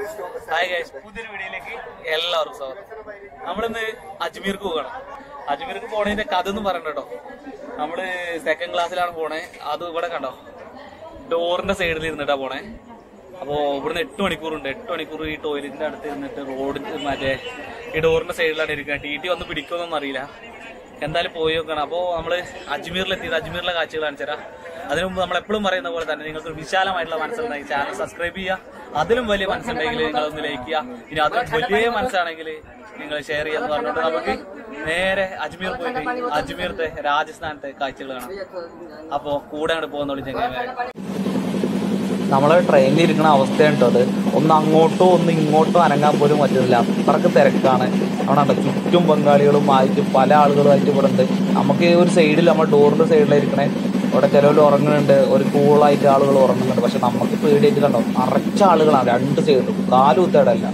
hi guys പുതിയൊരു വീഡിയോയിലേക്ക് എല്ലാവർക്കും സ്വാഗതം നമ്മളിന്ന് അജ്മീർക്ക് പോകണം അജ്മീർക്ക് പോണതിന്റെ കഥ ഒന്നും പറയണ്ട കേട്ടോ നമ്മള് സെക്കൻഡ് ക്ലാസ്സിലാണ് പോണേ അത് ഇവിടെ കണ്ടോ ഡോറിന്റെ സൈഡിൽ ഇരുന്നിട്ടാ പോണേ അപ്പോ ഇവിടുന്ന് എട്ട് മണിക്കൂറുണ്ട് എട്ട് മണിക്കൂർ ഈ ടോയ്ലറ്റിന്റെ അടുത്ത് ഇരുന്നിട്ട് റോഡിന്റെ മറ്റേ ഈ ഡോറിന്റെ സൈഡിലാണ് ഇരിക്കുക ടി ടി വന്ന് പിടിക്കുമെന്നൊന്നും അറിയില്ല എന്തായാലും പോയി നോക്കണം അപ്പോൾ നമ്മൾ അജ്മീറിലെത്തിയത് അജ്മീറിലെ കാഴ്ചകൾ കാണിച്ചുതരാം അതിനു മുമ്പ് നമ്മൾ എപ്പോഴും പറയുന്ന പോലെ തന്നെ നിങ്ങൾക്ക് ഒരു വിശാലമായിട്ടുള്ള മനസ്സുണ്ടെങ്കിൽ ചാനൽ സബ്സ്ക്രൈബ് ചെയ്യുക അതിലും വലിയ മനസ്സുണ്ടെങ്കിൽ നിങ്ങളൊന്ന് ലൈക്ക് ചെയ്യുക ഇനി അതിലും വലിയ മനസ്സാണെങ്കിൽ നിങ്ങൾ ഷെയർ ചെയ്യാന്ന് പറഞ്ഞുകൊണ്ട് നമുക്ക് നേരെ അജ്മീർ പോയിട്ട് അജ്മീർത്തെ രാജസ്ഥാനത്തെ കാഴ്ചകൾ കാണാം അപ്പോൾ കൂടെ അങ്ങോട്ട് പോകുന്ന ചെങ്ങന്മാരെ നമ്മളെ ട്രെയിനിൽ ഇരിക്കുന്ന അവസ്ഥയാണ് കേട്ടോ അത് ഒന്ന് അങ്ങോട്ടോ ഒന്ന് ഇങ്ങോട്ടോ അനങ്ങാൻ പോലും പറ്റുന്നില്ല അത്രക്ക് തിരക്കാണ് അവിടെ ചുറ്റും ബംഗാളികളും ആയിട്ട് പല ആളുകളുമായിട്ട് ഇവിടെ ഉണ്ട് നമുക്ക് ഈ ഒരു സൈഡിൽ നമ്മൾ ഡോറിന്റെ സൈഡിലിരിക്കണേ ഇവിടെ ചിലവർ ഉറങ്ങുന്നുണ്ട് ഒരു കൂളായിട്ട് ആളുകൾ ഉറങ്ങുന്നുണ്ട് പക്ഷെ നമുക്ക് പേടിയായിട്ട് കണ്ടോ നിറച്ച ആളുകളാണ് രണ്ട് സൈഡിലും കാലുത്തേടല്ല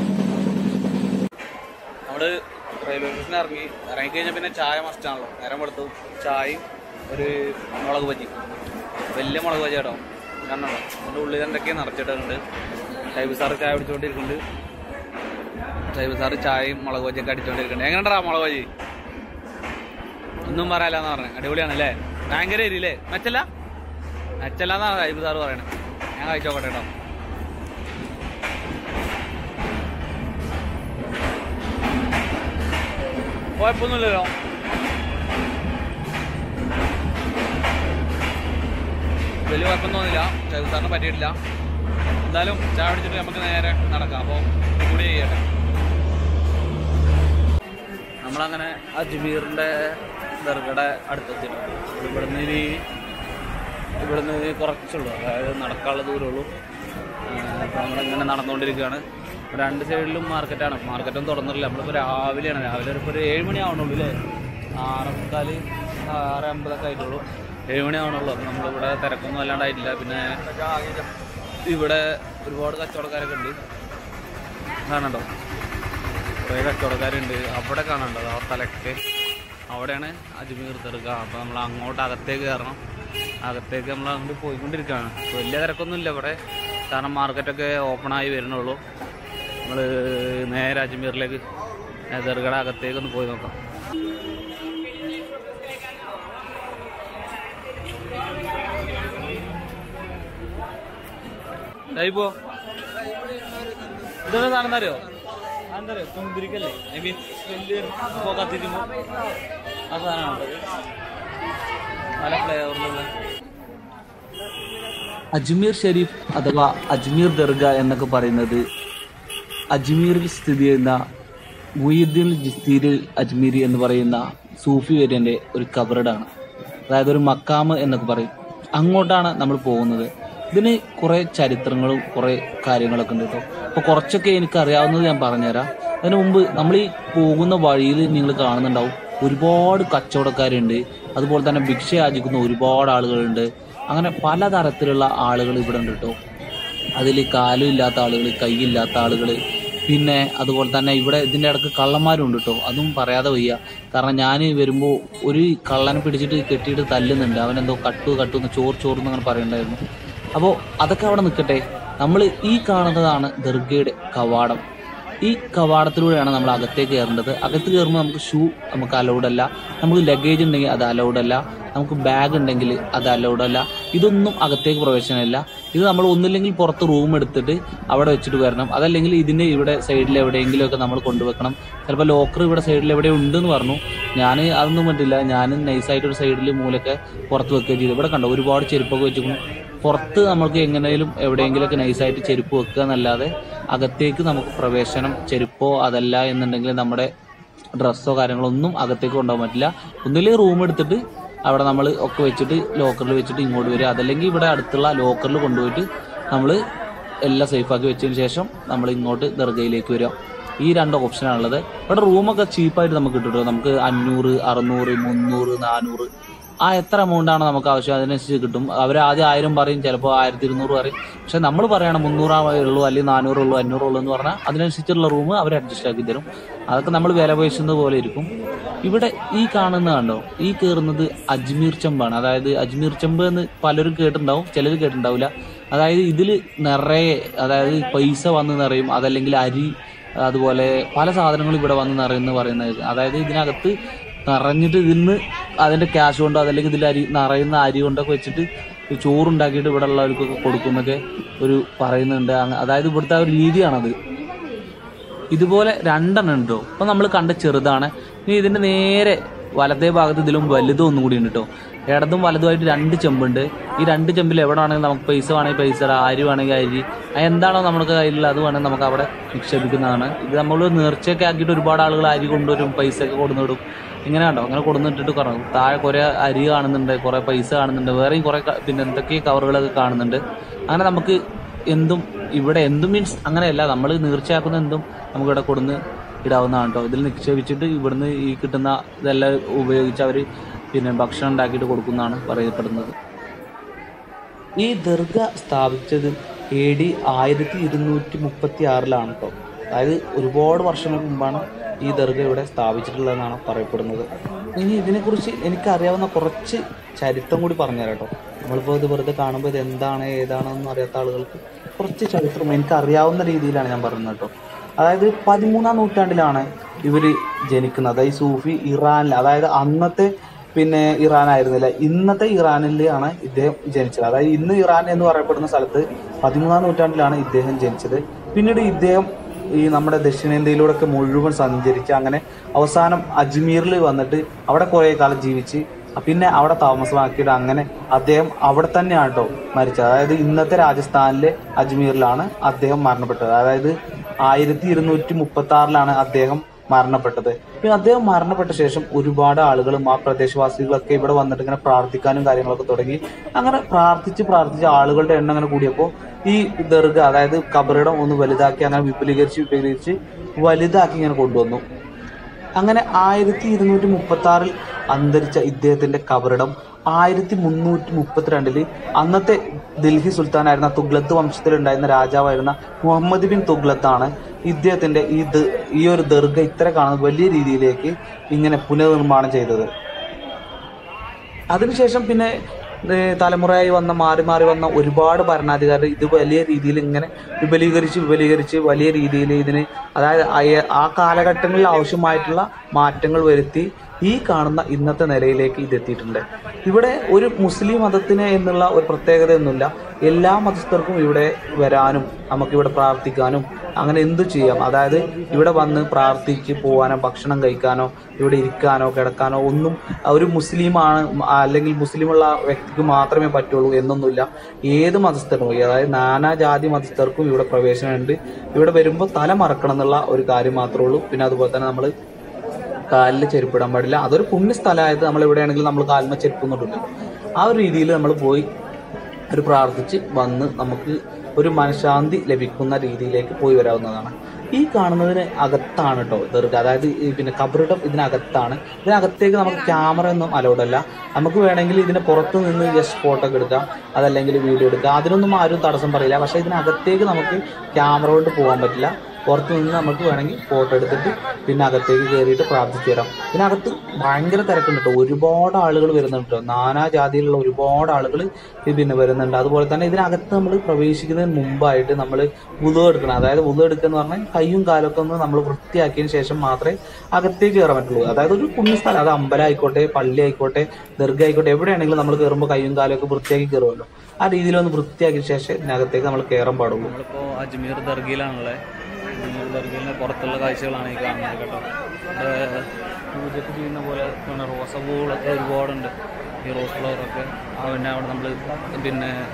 നമ്മള് റെയിൽവേ സ്റ്റേഷനിൽ ഇറങ്ങി ഇറങ്ങി കഴിഞ്ഞാൽ പിന്നെ ചായ മസ്റ്റാണല്ലോ നേരം കൊടുത്തു ചായയും ഒരു മുളക് ബജി വലിയ മുളക് ബജി കേട്ടോ കണ്ടോ അതിൻ്റെ ഉള്ളിൽ എന്തൊക്കെയാണ് നിറച്ചിട്ടുണ്ട് ഷൈബ് സാറ് ചായ പിടിച്ചുകൊണ്ടിരിക്കുന്നുണ്ട് ഷൈബ് സാറ് ചായയും മുളക് ബജിയൊക്കെ അടിച്ചുകൊണ്ടിരിക്കുന്നുണ്ട് എങ്ങനെയുണ്ടാ മുളക് ബജി ഒന്നും പറയാലെന്ന് പറഞ്ഞു അടിപൊളിയാണ് അല്ലേ ഭയങ്കര എരിയില്ലേ മെച്ചല്ല മെച്ചല്ലാന്നാണ് ഷൈബ് സാറ് പറയണത് ഞാൻ കഴിച്ചോക്കട്ടെ കേട്ടോ കുഴപ്പമൊന്നുമില്ലല്ലോ വലിയ കുഴപ്പം തോന്നില്ല സാറിന് പറ്റിയിട്ടില്ല എന്തായാലും ചായ പിടിച്ചിട്ട് നമുക്ക് നേരെ നടക്കാം അപ്പോൾ കൂടി ചെയ്യട്ടെ നമ്മളങ്ങനെ അജ്മീറിൻ്റെ ദർഗയുടെ അടുത്തെത്തിയിട്ടുണ്ട് ഇവിടുന്ന് ഇനി ഇവിടുന്ന് കുറച്ചുള്ളൂ അതായത് നടക്കാനുള്ള ദൂരമുള്ളൂ അപ്പോൾ നമ്മളിങ്ങനെ നടന്നുകൊണ്ടിരിക്കുകയാണ് രണ്ട് സൈഡിലും മാർക്കറ്റാണ് മാർക്കറ്റൊന്നും തുറന്നിട്ടില്ല നമ്മളിപ്പോൾ രാവിലെയാണ് രാവിലെ ഇപ്പോൾ ഒരു ഏഴ് മണി ആവണുള്ളൂ അല്ലേ ആറേമുക്കാൽ ആറ് അമ്പതൊക്കെ ആയിട്ടുള്ളൂ ഏഴ് മണി ആവണുള്ളൂ അപ്പോൾ നമ്മളിവിടെ തിരക്കൊന്നും അല്ലാണ്ടായിട്ടില്ല പിന്നെ ഇവിടെ ഒരുപാട് കച്ചവടക്കാരൊക്കെ ഉണ്ട് കാണണ്ടോ കുറേ കച്ചവടക്കാരുണ്ട് അവിടെ കാണണ്ടോ ആ തലക്ക് അവിടെയാണ് അജ്മീർ ദർഗ അപ്പോൾ നമ്മൾ അങ്ങോട്ട് അകത്തേക്ക് കയറണം അകത്തേക്ക് നമ്മൾ അങ്ങോട്ട് പോയിക്കൊണ്ടിരിക്കുകയാണ് വലിയ തിരക്കൊന്നുമില്ല ഇവിടെ കാരണം മാർക്കറ്റൊക്കെ ഓപ്പൺ ആയി വരുന്നുള്ളൂ നമ്മൾ നേരെ അജ്മീറിലേക്ക് ദർഗയുടെ അകത്തേക്ക് ഒന്ന് പോയി നോക്കാം ഇപ്പോ ഇതെന്താ സാധനം അറിയോ എന്താ അറിയോ കുന്തിരിക്കല്ലേ ഐ മീൻ വലിയ ഇപ്പോൾ കത്തിക്കുമ്പോൾ ആ സാധനമാണ് പല ഫ്ലേവറിലുള്ള അജ്മീർ ഷെരീഫ് അഥവാ അജ്മീർ ദർഗ എന്നൊക്കെ പറയുന്നത് അജ്മീറിൽ സ്ഥിതി ചെയ്യുന്ന മുയ്യുദ്ദീൻ ജിസ്തീരിൽ അജ്മീരി എന്ന് പറയുന്ന സൂഫി വര്യന്റെ ഒരു കബറിടാണ് അതായത് ഒരു മക്കാമ് എന്നൊക്കെ പറയും അങ്ങോട്ടാണ് നമ്മൾ പോകുന്നത് ഇതിന് കുറെ ചരിത്രങ്ങളും കുറെ കാര്യങ്ങളൊക്കെ ഉണ്ട് കേട്ടോ അപ്പൊ കുറച്ചൊക്കെ എനിക്ക് അറിയാവുന്നത് ഞാൻ പറഞ്ഞുതരാം അതിനു മുമ്പ് നമ്മൾ ഈ പോകുന്ന വഴിയിൽ നിങ്ങൾ കാണുന്നുണ്ടാവും ഒരുപാട് കച്ചവടക്കാരുണ്ട് അതുപോലെ തന്നെ ഭിക്ഷ യാചിക്കുന്ന ഒരുപാട് ആളുകളുണ്ട് അങ്ങനെ പലതരത്തിലുള്ള ആളുകൾ ഇവിടെ ഉണ്ട് കേട്ടോ അതിൽ കാലും ഇല്ലാത്ത ആളുകൾ കൈയില്ലാത്ത ആളുകൾ പിന്നെ അതുപോലെ തന്നെ ഇവിടെ ഇതിൻ്റെ ഇടക്ക് കള്ളന്മാരുണ്ട് കേട്ടോ അതും പറയാതെ വയ്യ കാരണം ഞാൻ വരുമ്പോൾ ഒരു കള്ളനെ പിടിച്ചിട്ട് കെട്ടിയിട്ട് തല്ലുന്നുണ്ട് അവനെന്തോ കട്ടു കട്ടു എന്ന് ചോറ് ചോറ് അങ്ങനെ പറയുന്നുണ്ടായിരുന്നു അപ്പോൾ അതൊക്കെ അവിടെ നിൽക്കട്ടെ നമ്മൾ ഈ കാണുന്നതാണ് ദർഗയുടെ കവാടം ഈ കവാടത്തിലൂടെയാണ് നമ്മൾ അകത്തേക്ക് കയറേണ്ടത് അകത്ത് കയറുമ്പോൾ നമുക്ക് ഷൂ നമുക്ക് അലൗഡ് അല്ല നമുക്ക് ലഗേജ് ഉണ്ടെങ്കിൽ അത് അലൗഡ് അല്ല നമുക്ക് ബാഗ് ഉണ്ടെങ്കിൽ അത് അലൗഡ് അല്ല ഇതൊന്നും അകത്തേക്ക് പ്രവേശനമില്ല ഇത് നമ്മൾ ഒന്നില്ലെങ്കിൽ പുറത്ത് റൂം എടുത്തിട്ട് അവിടെ വെച്ചിട്ട് വരണം അതല്ലെങ്കിൽ ഇതിന്റെ ഇവിടെ സൈഡിൽ എവിടെയെങ്കിലും ഒക്കെ നമ്മൾ കൊണ്ടുവെക്കണം ചിലപ്പോൾ ലോക്കർ ഇവിടെ സൈഡിൽ എവിടെ ഉണ്ടെന്ന് പറഞ്ഞു ഞാൻ അതൊന്നും പറ്റില്ല ഞാൻ നൈസായിട്ട് ഒരു സൈഡിൽ മൂലൊക്കെ പുറത്ത് വെക്കുകയും ചെയ്തു ഇവിടെ കണ്ടോ ഒരുപാട് ചെരുപ്പൊക്കെ വെച്ചിരിക്കുന്നു പുറത്ത് നമുക്ക് എങ്ങനെയും എവിടെയെങ്കിലുമൊക്കെ നൈസായിട്ട് ചെരുപ്പ് വെക്കുക എന്നല്ലാതെ അകത്തേക്ക് നമുക്ക് പ്രവേശനം ചെരുപ്പോ അതല്ല എന്നുണ്ടെങ്കിൽ നമ്മുടെ ഡ്രസ്സോ കാര്യങ്ങളോ ഒന്നും അകത്തേക്ക് കൊണ്ടുപോകാൻ പറ്റില്ല ഒന്നില്ലെങ്കിൽ റൂം എടുത്തിട്ട് അവിടെ നമ്മൾ ഒക്കെ വെച്ചിട്ട് ലോക്കറിൽ വെച്ചിട്ട് ഇങ്ങോട്ട് വരിക അതല്ലെങ്കിൽ ഇവിടെ അടുത്തുള്ള ലോക്കറിൽ കൊണ്ടുപോയിട്ട് നമ്മൾ എല്ലാം സേഫാക്കി വെച്ചതിന് ശേഷം നമ്മൾ ഇങ്ങോട്ട് ദർഗയിലേക്ക് വരിക ഈ രണ്ട് ഓപ്ഷനാണുള്ളത് ഇവിടെ റൂമൊക്കെ ചീപ്പായിട്ട് നമുക്ക് കിട്ടും കേട്ടോ നമുക്ക് അഞ്ഞൂറ് അറുന്നൂറ് മുന്നൂറ് നാനൂറ് ആ എത്ര എമൗണ്ട് ആണ് നമുക്ക് ആവശ്യം അതിനനുസരിച്ച് കിട്ടും അവർ ആദ്യം ആയിരം പറയും ചിലപ്പോൾ ആയിരത്തി ഇരുന്നൂറ് പറയും പക്ഷെ നമ്മൾ പറയണം മുന്നൂറാവേ ഉള്ളൂ അല്ലെങ്കിൽ നാനൂറേ ഉള്ളൂ അഞ്ഞൂറേ ഉള്ളൂ എന്ന് പറഞ്ഞാൽ അതിനനുസരിച്ചുള്ള റൂം അവർ അഡ്ജസ്റ്റ് ആക്കി തരും അതൊക്കെ നമ്മൾ വില പേശുന്നത് പോലെ ഇരിക്കും ഇവിടെ ഈ കാണുന്ന കണ്ടോ ഈ കയറുന്നത് അജ്മീർ ചെമ്പാണ് അതായത് അജ്മീർ ചെമ്പ് എന്ന് പലരും കേട്ടിട്ടുണ്ടാവും ചിലർ കേട്ടിട്ടുണ്ടാവില്ല അതായത് ഇതിൽ നിറയെ അതായത് പൈസ വന്ന് നിറയും അതല്ലെങ്കിൽ അരി അതുപോലെ പല സാധനങ്ങളും ഇവിടെ വന്ന് നിറയുമെന്ന് പറയുന്നത് അതായത് ഇതിനകത്ത് നിറഞ്ഞിട്ട് ഇതിന്ന് അതിന്റെ ക്യാഷ് കൊണ്ടോ അതല്ലെങ്കിൽ ഇതിൽ അരി നിറയുന്ന അരി കൊണ്ടൊക്കെ വെച്ചിട്ട് ചോറുണ്ടാക്കിയിട്ട് ഇവിടെ ഉള്ളവർക്കൊക്കെ കൊടുക്കുന്നൊക്കെ ഒരു പറയുന്നുണ്ട് അങ്ങ- അതായത് ഇവിടുത്തെ ആ ഒരു രീതിയാണത് ഇതുപോലെ രണ്ടെണ്ണം ഉണ്ടോ അപ്പൊ നമ്മൾ കണ്ട ചെറുതാണ് ഇനി ഇതിന്റെ നേരെ വലത്തേ ഭാഗത്ത് ഇതിലും വലുതും ഒന്നും കൂടി ഉണ്ട് കേട്ടോ ഇടതും വലതുമായിട്ട് രണ്ട് ചെമ്പുണ്ട് ഈ രണ്ട് ചെമ്പിൽ എവിടെ വേണമെങ്കിൽ നമുക്ക് പൈസ വേണമെങ്കിൽ പൈസ ഇടാം, അരി വേണമെങ്കിൽ അരി അത് എന്താണോ നമുക്ക് കയ്യിലുള്ള അത് വേണമെങ്കിൽ നമുക്ക് അവിടെ നിക്ഷേപിക്കുന്നതാണ് ഇത് നമ്മൾ നേർച്ചയൊക്കെ ആക്കിയിട്ട് ഒരുപാട് ആളുകൾ അരി കൊണ്ടുവരും പൈസ ഒക്കെ കൊടുന്നിടും ഇങ്ങനെ കണ്ടോ അങ്ങനെ കൊടുന്നിട്ടിട്ട് കുറവ് താഴെ കുറെ അരി കാണുന്നുണ്ട് കുറെ പൈസ കാണുന്നുണ്ട് വേറെയും കുറെ ക- പിന്നെ എന്തൊക്കെ കവറുകളൊക്കെ കാണുന്നുണ്ട് അങ്ങനെ നമുക്ക് എന്തും ഇവിടെ എന്തും മീൻസ് അങ്ങനെയല്ല നമ്മൾ നീർച്ചയാക്കുന്ന എന്തും നമുക്ക് ഇവിടെ കൊടുന്ന് ഇടാവുന്നതാണ് കേട്ടോ ഇതിൽ നിക്ഷേപിച്ചിട്ട് ഇവിടുന്ന് ഈ കിട്ടുന്ന ഇതെല്ലാം ഉപയോഗിച്ച് അവർ പിന്നെ ഭക്ഷണം ഉണ്ടാക്കിയിട്ട് കൊടുക്കുന്നതാണ് പറയപ്പെടുന്നത് ഈ ദർഗ സ്ഥാപിച്ചത് എ ഡി ആയിരത്തി ഇരുന്നൂറ്റി മുപ്പത്തി ആറിലാണ് കേട്ടോ അതായത് ഒരുപാട് വർഷങ്ങൾക്ക് മുമ്പാണ് ഈ ദർഗ ഇവിടെ സ്ഥാപിച്ചിട്ടുള്ളതെന്നാണ് പറയപ്പെടുന്നത് ഇനി ഇതിനെക്കുറിച്ച് എനിക്കറിയാവുന്ന കുറച്ച് ചരിത്രം കൂടി പറഞ്ഞുതരാം കേട്ടോ നമ്മളിപ്പോൾ ഇത് വെറുതെ കാണുമ്പോൾ ഇത് എന്താണ് ഏതാണെന്നൊന്നും അറിയാത്ത ആളുകൾക്ക് കുറച്ച് ചരിത്രം എനിക്ക് അറിയാവുന്ന രീതിയിലാണ് ഞാൻ പറയുന്നത് കേട്ടോ അതായത് പതിമൂന്നാം നൂറ്റാണ്ടിലാണ് ഇവർ ജനിക്കുന്നത് ഈ സൂഫി ഇറാനിൽ അതായത് അന്നത്തെ പിന്നെ ഇറാൻ ആയിരുന്നില്ല ഇന്നത്തെ ഇറാനിലാണ് ഇദ്ദേഹം ജനിച്ചത് അതായത് ഇന്ന് ഇറാൻ എന്ന് പറയപ്പെടുന്ന സ്ഥലത്ത് പതിമൂന്നാം നൂറ്റാണ്ടിലാണ് ഇദ്ദേഹം ജനിച്ചത് പിന്നീട് ഇദ്ദേഹം ഈ നമ്മുടെ ദക്ഷിണേന്ത്യയിലൂടെയൊക്കെ മുഴുവൻ സഞ്ചരിച്ച് അങ്ങനെ അവസാനം അജ്മീറിൽ വന്നിട്ട് അവിടെ കുറേ കാലം ജീവിച്ച് പിന്നെ അവിടെ താമസമാക്കിയിട്ട് അങ്ങനെ അദ്ദേഹം അവിടെ തന്നെയാണ് കേട്ടോ മരിച്ചത് അതായത് ഇന്നത്തെ രാജസ്ഥാനിലെ അജ്മീറിലാണ് അദ്ദേഹം മരണപ്പെട്ടത് അതായത് ആയിരത്തി ഇരുന്നൂറ്റി മുപ്പത്തി ആറിലാണ് അദ്ദേഹം മരണപ്പെട്ടത് പിന്നെ അദ്ദേഹം മരണപ്പെട്ട ശേഷം ഒരുപാട് ആളുകളും ആ പ്രദേശവാസികളൊക്കെ ഇവിടെ വന്നിട്ട് ഇങ്ങനെ പ്രാർത്ഥിക്കാനും കാര്യങ്ങളൊക്കെ തുടങ്ങി അങ്ങനെ പ്രാർത്ഥിച്ച് പ്രാർത്ഥിച്ച് ആളുകളുടെ എണ്ണം അങ്ങനെ കൂടിയപ്പോൾ ഈ ദർഗ അതായത് കബറിടം ഒന്ന് വലുതാക്കി അങ്ങനെ വിപുലീകരിച്ച് വിപുലീകരിച്ച് വലുതാക്കി ഇങ്ങനെ കൊണ്ടുവന്നു അങ്ങനെ ആയിരത്തി ഇരുന്നൂറ്റി മുപ്പത്തി ആറിൽ അന്തരിച്ച ഇദ്ദേഹത്തിന്റെ കബറിടം ആയിരത്തി മുന്നൂറ്റി മുപ്പത്തിരണ്ടില് അന്നത്തെ ഡൽഹി സുൽത്താനായിരുന്ന തുഗ്ലത്ത് വംശത്തിലുണ്ടായിരുന്ന രാജാവായിരുന്ന മുഹമ്മദ് ബിൻ തുഗ്ലത്താണ് ഇദ്ദേഹത്തിന്റെ ഈ ദ- ഈ ഒരു ദർഗ ഇത്ര കാണുന്ന വലിയ രീതിയിലേക്ക് ഇങ്ങനെ പുനർനിർമ്മാണം ചെയ്തത് അതിനുശേഷം പിന്നെ ഏ, തലമുറയായി വന്ന മാറി മാറി വന്ന ഒരുപാട് ഭരണാധികാരികൾ ഇത് വലിയ രീതിയിൽ ഇങ്ങനെ വിപുലീകരിച്ച് വിപുലീകരിച്ച് വലിയ രീതിയിൽ ഇതിന് അതായത് അയ- ആ കാലഘട്ടങ്ങളിൽ ആവശ്യമായിട്ടുള്ള മാറ്റങ്ങൾ വരുത്തി ഈ കാണുന്ന ഇന്നത്തെ നിലയിലേക്ക് ഇത് എത്തിയിട്ടുണ്ട് ഇവിടെ ഒരു മുസ്ലിം മതത്തിന് എന്നുള്ള ഒരു പ്രത്യേകതയൊന്നുമില്ല എല്ലാ മതസ്ഥർക്കും ഇവിടെ വരാനും നമുക്കിവിടെ പ്രാർത്ഥിക്കാനും അങ്ങനെ എന്തു ചെയ്യാം അതായത് ഇവിടെ വന്ന് പ്രാർത്ഥിച്ച് പോകാനോ ഭക്ഷണം കഴിക്കാനോ ഇവിടെ ഇരിക്കാനോ കിടക്കാനോ ഒന്നും ഒരു മുസ്ലിമാണ് അല്ലെങ്കിൽ മുസ്ലിമുള്ള വ്യക്തിക്ക് മാത്രമേ പറ്റുള്ളൂ എന്നൊന്നുമില്ല ഏത് മതസ്ഥർക്കും അതായത് നാനാജാതി മതസ്ഥർക്കും ഇവിടെ പ്രവേശനമുണ്ട് ഇവിടെ വരുമ്പോൾ തല മറക്കണം എന്നുള്ള ഒരു കാര്യം മാത്രമേ ഉള്ളൂ പിന്നെ അതുപോലെ തന്നെ നമ്മൾ കാലിൽ ചെരുപ്പിടാൻ പാടില്ല അതൊരു പുണ്യ സ്ഥലമായത് നമ്മൾ എവിടെയാണെങ്കിലും നമ്മൾ കാലിന് ചെരുപ്പൊന്നുമില്ല ആ ഒരു രീതിയിൽ നമ്മൾ പോയി ഒരു പ്രാർത്ഥിച്ച് വന്ന് നമുക്ക് ഒരു മനഃശാന്തി ലഭിക്കുന്ന രീതിയിലേക്ക് പോയി വരാവുന്നതാണ് ഈ കാണുന്നതിന് അകത്താണ് കേട്ടോ ദർഗ അതായത് ഈ പിന്നെ കബറിടം ഇതിനകത്താണ് ഇതിനകത്തേക്ക് നമുക്ക് ക്യാമറ ഒന്നും അലൗഡ് അല്ല നമുക്ക് വേണമെങ്കിൽ ഇതിന് പുറത്ത് നിന്ന് ജസ്റ്റ് ഫോട്ടോ ഒക്കെ എടുക്കാം അതല്ലെങ്കിൽ വീഡിയോ എടുക്കാം അതിനൊന്നും ആരും തടസ്സം പറയില്ല പക്ഷേ ഇതിനകത്തേക്ക് നമുക്ക് ക്യാമറ കൊണ്ട് പോകാൻ പറ്റില്ല പുറത്ത് നിന്ന് നമുക്ക് വേണമെങ്കിൽ ഫോട്ടോ എടുത്തിട്ട് പിന്നെ അകത്തേക്ക് കയറിയിട്ട് പ്രാർത്ഥിച്ചു വരാം ഇതിനകത്ത് ഭയങ്കര തിരക്കുണ്ട് കേട്ടോ ഒരുപാട് ആളുകൾ വരുന്നുണ്ട് കേട്ടോ നാനാ ജാതിയിലുള്ള ഒരുപാട് ആളുകൾ പിന്നെ വരുന്നുണ്ട് അതുപോലെ തന്നെ ഇതിനകത്ത് നമ്മൾ പ്രവേശിക്കുന്നതിന് മുമ്പായിട്ട് നമ്മൾ വുതു എടുക്കണം അതായത് വുതു എടുക്കുക എന്ന് പറഞ്ഞാൽ കൈയും കാലൊക്കെ ഒന്ന് നമ്മൾ വൃത്തിയാക്കിയതിന് ശേഷം മാത്രമേ അകത്തേക്ക് കയറാൻ പറ്റുള്ളൂ അതായത് ഒരു പുണ്യസ്ഥലം അത് അമ്പലം ആയിക്കോട്ടെ പള്ളി ആയിക്കോട്ടെ ദർഗ ആയിക്കോട്ടെ എവിടെയാണെങ്കിലും നമ്മൾ കയറുമ്പോൾ കൈയും കാലൊക്കെ വൃത്തിയാക്കി കയറുമല്ലോ ആ രീതിയിലൊന്ന് വൃത്തിയാക്കിയ ശേഷം ഇതിനകത്തേക്ക് നമ്മൾ കയറാൻ പാടുള്ളൂ നമ്മളിപ്പോൾ അജ്മീർ ദർഗയിലാണുള്ളത് അജ്മീർ ദർഗയിലെ പുറത്തുള്ള കാഴ്ചകളാണ് ഈ കാണുന്നത് കേട്ടോ ഇവിടെ പൂജയൊക്കെ ചെയ്യുന്ന പോലെ പിന്നെ റോസപ്പൂകളൊക്കെ ഒരുപാടുണ്ട് ഈ റോസ് ഫ്ലവറൊക്കെ ആ പിന്നെ അവിടെ നമ്മൾ പിന്നെ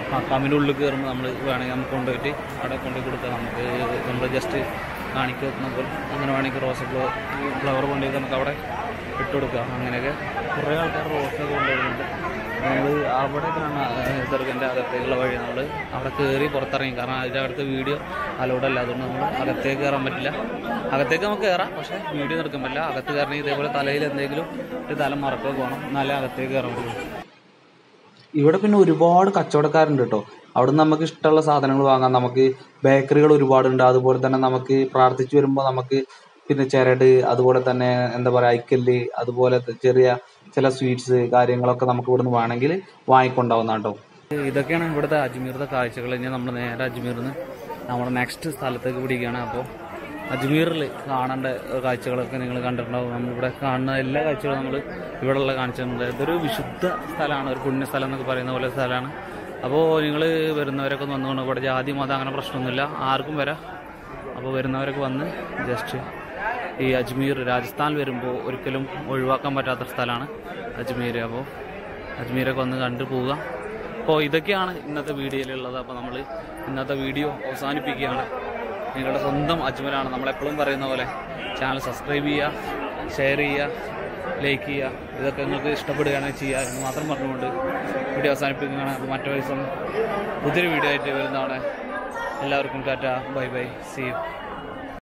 മക്കാമിൻ്റെ ഉള്ളിൽ കയറുമ്പോൾ നമ്മൾ വേണമെങ്കിൽ നമുക്ക് കൊണ്ടുപോയിട്ട് അവിടെ കൊണ്ടുപോയി കൊടുക്കാം നമുക്ക് നമ്മൾ ജസ്റ്റ് കാണിക്ക് വെക്കുന്ന പോലെ അങ്ങനെ വേണമെങ്കിൽ റോസ് ഫ്ലവർ കൊണ്ടുപോയി നമുക്ക് അവിടെ ഇട്ട് കൊടുക്കാം അങ്ങനെയൊക്കെ കുറേ ആൾക്കാർ റോസൊക്കെ കൊണ്ടുവരുന്നുണ്ട് നമ്മൾ അവിടെ ദർഗൻ്റെ അകത്തേക്കുള്ള വഴി നമ്മൾ അവിടെ കയറി പുറത്തിറങ്ങി കാരണം അതിൻ്റെ അടുത്ത് വീഡിയോ അലൗഡ് അല്ല അതുകൊണ്ട് നമ്മൾ അകത്തേക്ക് കയറാൻ പറ്റില്ല അകത്തേക്ക് നമുക്ക് കയറാം പക്ഷേ വീഡിയോ എടുക്കാൻ പറ്റില്ല അകത്ത് കയറണമെങ്കിൽ ഇതേപോലെ തലയിൽ എന്തെങ്കിലും ഒരു തല മറക്കുക പോകണം എന്നാലേ അകത്തേക്ക് കയറാൻ പറ്റുള്ളൂ ഇവിടെ പിന്നെ ഒരുപാട് കച്ചവടക്കാരുണ്ട് കേട്ടോ അവിടെ നമുക്ക് ഇഷ്ടമുള്ള സാധനങ്ങൾ വാങ്ങാം നമുക്ക് ബേക്കറികൾ ഒരുപാടുണ്ട് അതുപോലെ തന്നെ നമുക്ക് പ്രാർത്ഥിച്ചു വരുമ്പോൾ നമുക്ക് പിന്നെ ചിരട് അതുപോലെ തന്നെ എന്താ പറയുക ഐക്കല്ല് അതുപോലെ ചെറിയ ചില സ്വീറ്റ്സ് കാര്യങ്ങളൊക്കെ നമുക്ക് ഇവിടുന്ന് വേണമെങ്കിൽ വാങ്ങിക്കൊണ്ടാവുന്ന കേട്ടോ ഇതൊക്കെയാണ് ഇവിടുത്തെ അജ്മീറിന്റെ കാഴ്ചകൾ ഇനി നമ്മൾ നേരെ അജ്മീറിൽ നിന്ന് നമ്മുടെ നെക്സ്റ്റ് സ്ഥലത്തേക്ക് പിടിക്കുകയാണ് അപ്പോൾ അജ്മീറിൽ കാണേണ്ട കാഴ്ചകളൊക്കെ നിങ്ങൾ കണ്ടിട്ടുണ്ടാവും നമ്മളിവിടെ കാണുന്ന എല്ലാ കാഴ്ചകളും നമ്മൾ ഇവിടെ ഉള്ള കാണിച്ചിട്ടുണ്ട് ഇതൊരു വിശുദ്ധ സ്ഥലമാണ് ഒരു പുണ്യസ്ഥലം എന്നൊക്കെ പറയുന്ന പോലെ സ്ഥലമാണ് അപ്പോൾ നിങ്ങൾ വരുന്നവരൊക്കെ ഒന്ന് വന്നുകൊണ്ട് ഇവിടെ ജാതി മതം അങ്ങനെ പ്രശ്നമൊന്നുമില്ല ആർക്കും വരാം അപ്പോൾ വരുന്നവരൊക്കെ വന്ന് ജസ്റ്റ് ഈ അജ്മീർ രാജസ്ഥാനിൽ വരുമ്പോൾ ഒരിക്കലും ഒഴിവാക്കാൻ പറ്റാത്ത സ്ഥലമാണ് അജ്മീർ അപ്പോൾ അജ്മീരൊക്കെ വന്ന് കണ്ടു പോവുക അപ്പോൾ ഇതൊക്കെയാണ് ഇന്നത്തെ വീഡിയോയിലുള്ളത് അപ്പോൾ നമ്മൾ ഇന്നത്തെ വീഡിയോ അവസാനിപ്പിക്കുകയാണ് നിങ്ങളുടെ സ്വന്തം അജ്മലാണ് നമ്മളെപ്പോഴും പറയുന്ന പോലെ ചാനൽ സബ്സ്ക്രൈബ് ചെയ്യുക ഷെയർ ചെയ്യുക ലൈക്ക് ചെയ്യുക ഇതൊക്കെ നിങ്ങൾക്ക് ഇഷ്ടപ്പെടുകയാണെങ്കിൽ ചെയ്യുക എന്ന് മാത്രം പറഞ്ഞുകൊണ്ട് വീഡിയോ അവസാനിപ്പിക്കുകയാണ് അപ്പോൾ മറ്റു ദിവസം പുതിയൊരു വീഡിയോ ആയിട്ട് വരുന്നതാണ് എല്ലാവർക്കും ടാറ്റ ബൈ ബൈ സീ യു